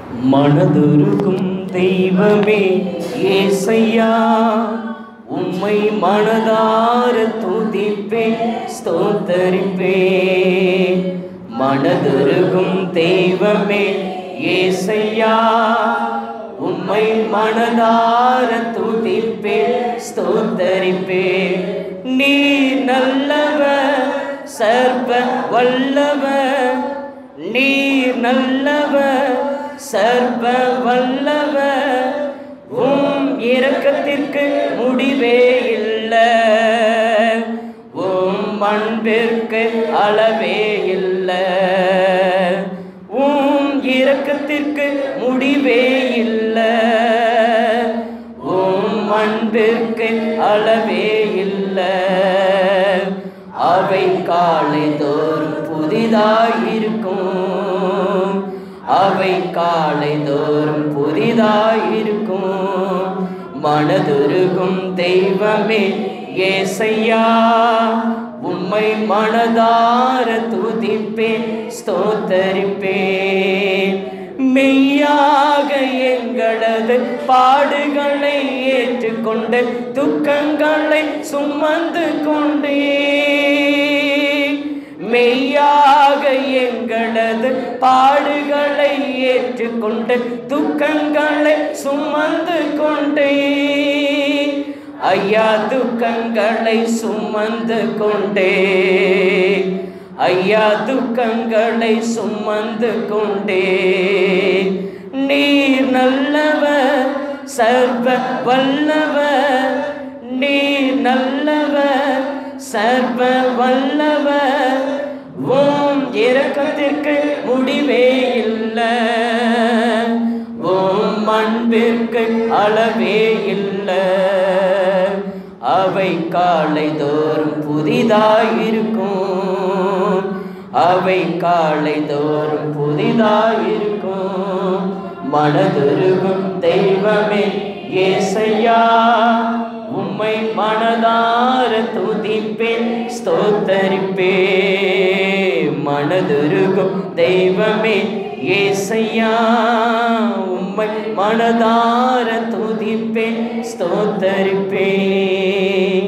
மனதுருகும் தெய்வமே ஏசையா உம்மை மனதார துதிப்பேன் ஸ்தோத்தரிப்பேன் மனதுருகும் தெய்வமே ஏசையா உம்மை மனதார துதிப்பேன் ஸ்தோத்தரிப்பேன் நீ நல்லவர் சர்வ வல்லவர் நீர் நல்லவர் சர்வ வல்லவர் உம் இரக்கத்திற்கு முடிவே இல்லை உம் அன்பிற்கு அளவே இல்லை உம் இரக்கத்திற்கு முடிவே இல்லை உம் அன்பிற்கு அளவே இல்லை அவை காலை தோறும் புதிதாயிருக்கும் அவை காலை தோறும் புதிதாயிருக்கும் மனதுருகும் தெய்வமே ஏசையா உம்மை மனதார துதிப்பேன் ஸ்தோத்தரிப்பேன் மெய்யாக எங்களது பாடுகளை ஏற்றுக்கொண்டு துக்கங்களை சுமந்து கொண்டே மெய்யாக எங்களது பாடுகளை ஏற்றுக்கொண்டு துக்கங்களை சுமந்து கொண்டே ஐயா துக்கங்களை சுமந்து கொண்டே ஐயா துக்கங்களை சுமந்து கொண்டே நீர் நல்லவர் சர்வ வல்லவர் நீர் நல்லவர் சர்வ வல்லவர் உம் இரக்கத்திற்கு முடிவே இல்லை உம் அன்பிற்கு அளவே இல்லை அவை காலை தோறும் புதிதாயிருக்கும் அவை காலை தோறும் புதிதாயிருக்கும் மனதுருகும் தெய்வமே ஏசையா உம்மை மனதார துதிப்பேன் ஸ்தோத்தரிப்பே மனதுருகும் தெய்வமே ஏசையா உம்மை மனதார துதிப்பேன் ஸ்தோத்தரிப்பேன்